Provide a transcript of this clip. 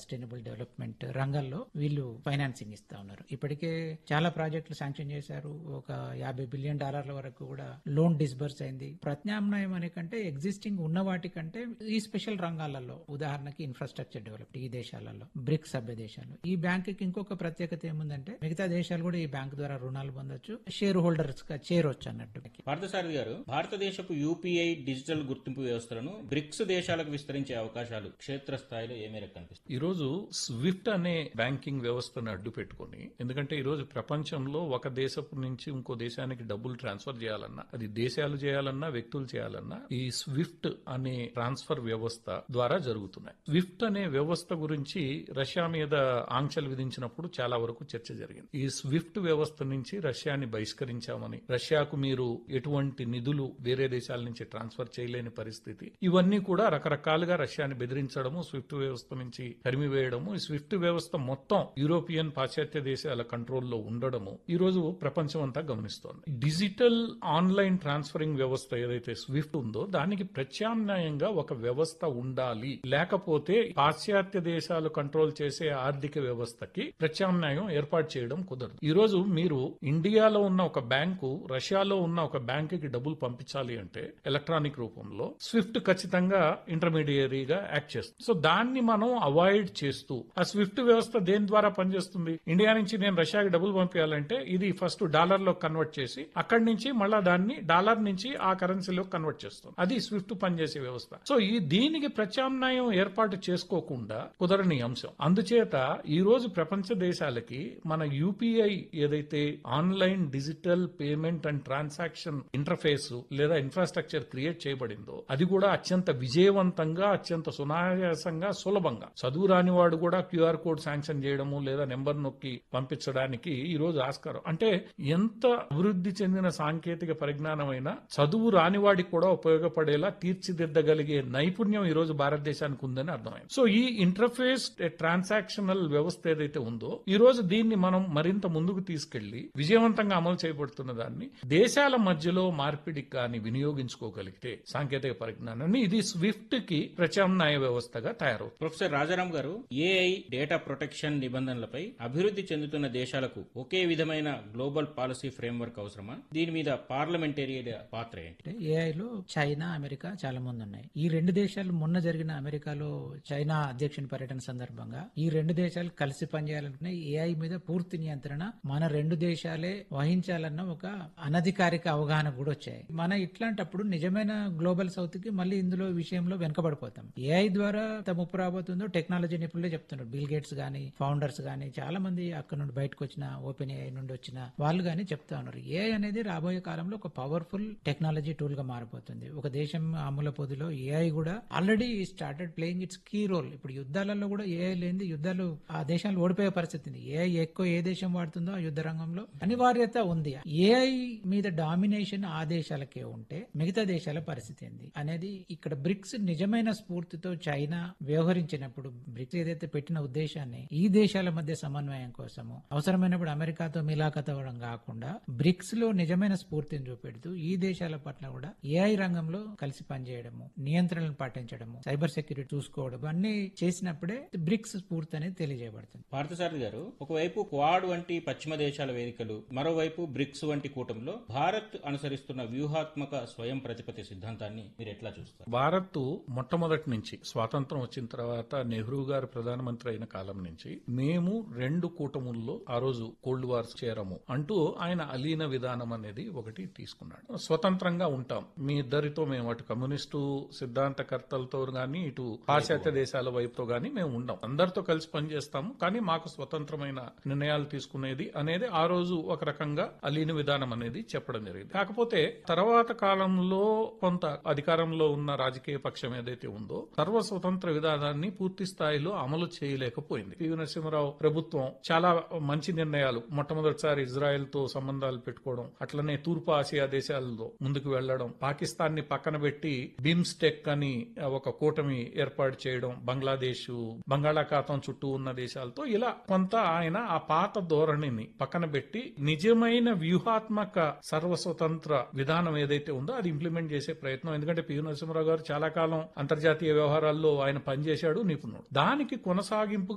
sustainable development రంగాల్లో వీళ్ళు financing ఇస్తా ఉన్నారు ఇప్పటికే చాలా ప్రాజెక్టులు శాంక్షన్ చేశారు ఒక యాభై బిలియన్ డాలర్ల వరకు కూడా లోన్ డిస్బర్స్ అయింది ప్రత్యామ్నాయం అనే కంటే ఎగ్జిస్టింగ్ ఉన్న వాటికంటే ఈ స్పెషల్ రంగాలలో ఉదాహరణకి ఇన్ఫ్రాస్ట్రక్చర్ డెవలప్ ఈ దేశాలలో బ్రిక్స్ సభ్య దేశాలు ఈ బ్యాంక్ కి ఇంకొక ప్రత్యేకత ఏముందంటే మిగతా దేశాలు కూడా ఈ బ్యాంక్ ద్వారా రుణాలు పొందొచ్చు షేర్ హోల్డర్స్ గా చేరొచ్చు అన్నట్టు పార్థసారథి గారు భారతదేశపు యూపీఐ డిజిటల్ గుర్తింపు వ్యవస్థలను బ్రిక్స్ దేశాలకు విస్తరించే అవకాశాలు క్షేత్రస్థాయిలో ఏ మేరకు కనిపిస్తాయి ఈ రోజు స్విఫ్ట్ అనే బ్యాంకింగ్ వ్యవస్థను అడ్డు పెట్టుకుని ఎందుకంటే ఈ రోజు ప్రపంచంలో ఒక దేశపు నుంచి ఇంకో దేశానికి డబ్బులు ట్రాన్స్ఫర్ చేయాలన్నా అది దేశాలు చేయాలన్నా వ్యక్తులు చేయాలన్నా ఈ స్విఫ్ట్ అనే ట్రాన్స్ఫర్ వ్యవస్థ ద్వారా జరుగుతున్నాయి స్విఫ్ట్ అనే వ్యవస్థ గురించి రష్యా మీద ఆంక్షలు విధించినప్పుడు చాలా వరకు చర్చ జరిగింది ఈ స్విఫ్ట్ వ్యవస్థ నుంచి రష్యాని బహిష్కరించామని రష్యాకు మీరు ఎటువంటి నిధులు వేరే దేశాల నుంచి ట్రాన్స్ఫర్ చేయలేని పరిస్థితి ఇవన్నీ కూడా రకరకాలుగా రష్యాని బెదిరించడము స్విఫ్ట్ వ్యవస్థ నుంచి తరిమివేయడము ఈ స్విఫ్ట్ వ్యవస్థ మొత్తం యూరోపియన్ పాశ్చాత్య దేశాల కంట్రోల్లో ఉండడము ఈ రోజు ప్రపంచం అంతా గమనిస్తోంది డిజిటల్ ఆన్లైన్ ట్రాన్స్ఫరింగ్ వ్యవస్థ ఏదైతే స్విఫ్ట్ ఉందో దానికి ప్రత్యామ్నాయంగా ఒక వ్యవస్థ ఉండాలి లేకపోతే పాశ్చాత్య దేశాలు కంట్రోల్ చేసే ఆర్థిక వ్యవస్థకి ప్రత్యామ్నాయం ఏర్పాటు చేయడం కుదరదు ఈ రోజు మీరు ఇండియాలో ఉన్న ఒక బ్యాంకు రష్యాలో ఉన్న ఒక బ్యాంకుకి డబ్బులు పంపించాలి అంటే ఎలక్ట్రానిక్ రూపంలో స్విఫ్ట్ ఖచ్చితంగా ఇంటర్మీడియరీగా యాక్ట్ చేస్తుంది సో దాన్ని మనం అవాయిడ్ చేస్తూ ఆ స్విఫ్ట్ వ్యవస్థ దేని ద్వారా పనిచేస్తుంది ఇండియా నుంచి నేను రష్యాకి డబ్బులు పంపించాలంటే ఇది ఫస్ట్ డాలర్ లో కన్వర్ట్ చేసి అక్కడి నుంచి మళ్ళా దాన్ని డాలర్ నుంచి ఆ కరెన్సీలో కన్వర్ట్ చేస్తుంది అది స్విఫ్ట్ పనిచేసే వ్యవస్థ సో ఈ దీనికి ప్రత్యామ్నాయం ఏర్పాటు చేసుకోకుండా కుదరని అంశం అందుచేత ఈ రోజు ప్రపంచ దేశాలకి మన యూపీఐ ఏదైతే online digital payment and transaction interface లేదా ఇన్ఫ్రాస్ట్రక్చర్ క్రియేట్ చేయబడిందో అది కూడా అత్యంత విజయవంతంగా అత్యంత సునాయాసంగా సులభంగా చదువు రాని వాడు కూడా క్యూఆర్ కోడ్ శాంక్షన్ చేయడము లేదా నెంబర్ నొక్కి పంపించడానికి ఈ రోజు ఆస్కారం అంటే ఎంత అభివృద్ధి చెందిన సాంకేతిక పరిజ్ఞానమైన చదువు రాని వాడికి కూడా ఉపయోగపడేలా తీర్చిదిద్దగలిగే నైపుణ్యం ఈ రోజు భారతదేశానికి ఉందని అర్థమైంది సో ఈ ఇంటర్ఫేస్ ట్రాన్సాక్షనల్ వ్యవస్థ ఏదైతే ఉందో ఈ రోజు దీన్ని మనం మరింత ముందుకు తీసుకెళ్లి విజయవంతంగా అమలు చేయబడుతున్న దాన్ని దేశాల మధ్యలో మార్పిడికి కానీ వినియోగించుకోగలిగితే సాంకేతిక పరిజ్ఞానాన్ని ఇది స్విఫ్ట్ కి ప్రత్యామ్నాయ వ్యవస్థగా తయారవుతుంది ప్రొఫెసర్ రాజారాం గారు ఏఐ డేటా ప్రొటెక్షన్ నిబంధనలపై అభివృద్ధి చెందుతున్న దేశాలకు ఒకే విధమైన గ్లోబల్ పాలసీ ఫ్రేమ్వర్క్ అవసరమా దీని మీద పార్లమెంటేరియన్ పాత్ర ఏంటి ఏఐలో చైనా అమెరికా చాలా మంది ఉన్నాయి ఈ రెండు దేశాలు మొన్న జరిగిన అమెరికాలో చైనా అధ్యక్షుని పర్యటన సందర్భంగా ఈ రెండు దేశాలు కలిసి పనిచేయాలనుకునే ఏఐ మీద పూర్తి నియంత్రణ మన రెండు దేశాలే వహించాలన్న ఒక అనధికారిక అవగాహన కూడా వచ్చాయి మన ఇట్లాంటప్పుడు నిజమైన గ్లోబల్ సౌత్ కి మళ్ళీ ఇందులో విషయంలో వెనకబడిపోతాం ఏఐ ద్వారా ఎంత ముప్పు రాబోతుందో టెక్నాలజీ నిపుణులే చెప్తున్నారు బిల్ గేట్స్ గానీ ఫౌండర్స్ గానీ చాలా మంది అక్కడ నుండి బయటకు వచ్చిన ఓపెన్ ఏఐ నుండి వచ్చిన వాళ్ళు గానీ చెప్తా ఉన్నారు ఏఐ అనేది రాబోయే కాలంలో ఒక పవర్ఫుల్ టెక్నాలజీ టూల్ గా మారిపోతుంది ఒక దేశం అమూల పొదిలో ఏఐ కూడా already started playing it's key role ఇప్పుడు యుద్ధాలలో కూడా ఏఐ లేని యుద్ధాలు ఆ దేశాలు ఓడిపోయే పరిస్థితి ఉంది ఏఐ ఎక్కువ ఏ దేశం వాడుతుందో ఆ యుద్ధ రంగంలో అనివార్యత ఉంది ఏఐ మీద డామినేషన్ ఆ దేశాలకే ఉంటే మిగతా దేశాల పరిస్థితి ఏంది అనేది ఇక్కడ బ్రిక్స్ నిజమైన స్ఫూర్తితో చైనా వ్యవహరించినప్పుడు బ్రిక్స్ ఏదైతే పెట్టిన ఉద్దేశాన్ని ఈ దేశాల మధ్య సమన్వయం కోసము అవసరమైనప్పుడు అమెరికాతో మిలాఖత్ అవ్వడం కాకుండా బ్రిక్స్ లో నిజమైన స్ఫూర్తిని చూపెడుతూ ఈ దేశాల పట్ల కూడా ఏఐ రంగంలో కలిసి పనిచేయడము నియంత్రణలు పాటించడము సైబర్ సెక్యూరిటీ చూసుకోవడం అన్ని చేసినప్పుడే బ్రిక్స్ స్ఫూర్తి అనేది తెలియజేయబడుతుంది పార్థసారథి గారు ఒకవైపు క్వాడ్ వంటి పశ్చిమ దేశాల వేదికలు మరోవైపు బ్రిక్స్ వంటి కూటమిలో భారత్ అనుసరిస్తున్న వ్యూహాత్మక స్వయం ప్రతిపత్తి సిద్ధాంతాన్ని మీరు ఎట్లా చూస్తారు భారత్ మొట్టమొదటి నుంచి స్వాతంత్రం వచ్చిన తర్వాత నెహ్రూ గారు ప్రధానమంత్రి అయిన కాలం నుంచి మేము రెండు కూటముల్లో ఆ రోజు కోల్డ్ వార్ చేరము అంటూ ఆయన అలీన విధానం అనేది ఒకటి తీసుకున్నాడు స్వతంత్రంగా ఉంటాం మీ ఇద్దరితో మేము అటు కమ్యూనిస్టు సిద్ధాంతకర్తలతో గాని ఇటు పాశ్చాత్య దేశాల వైపుతో గాని మేము ఉండం అందరితో కలిసి పనిచేస్తాము కానీ మాకు స్వతంత్రమైన నిర్ణయాలు తీసుకునేది అనేది ఆ రోజు ఒక రకంగా అలీన విధానం అనేది చెప్పడం జరిగింది కాకపోతే తర్వాత కాలంలో కొంత అధికారంలో ఉన్న రాజకీయ పక్షం ఏదైతే ఉందో సర్వ స్వతంత్ర విధానాన్ని పూర్తి స్థాయిలో అమలు చేయలేకపోయింది పివి నరసింహరావు ప్రభుత్వం చాలా మంచి నిర్ణయాలు మొట్టమొదటిసారి ఇజ్రాయెల్ తో సంబంధాలు పెట్టుకోవడం అట్లనే తూర్పు ఆసియా దేశాలలో ముందుకు వెళ్లడం పాకిస్తాన్ ని పక్కన పెట్టి బిమ్స్టెక్ అని ఒక కూటమి ఏర్పాటు చేయడం బంగ్లాదేశ్ బంగాళాఖాతం చుట్టూ ఉన్న దేశాలతో ఇలా కొంత ఆయన ఆ పాత ధోరణిని పక్కన పెట్టి నిజమైన వ్యూహాత్మక సర్వస్వతంత్ర విధానం ఏదైతే ఉందో అది ఇంప్లిమెంట్ చేసే ప్రయత్నం ఎందుకంటే పివి నరసింహరావు గారు చాలా కాలం అంతర్జాతీయ వ్యవహారాల్లో ఆయన పనిచేశాడు నిపుణుడు దానికి కొనసాగింపు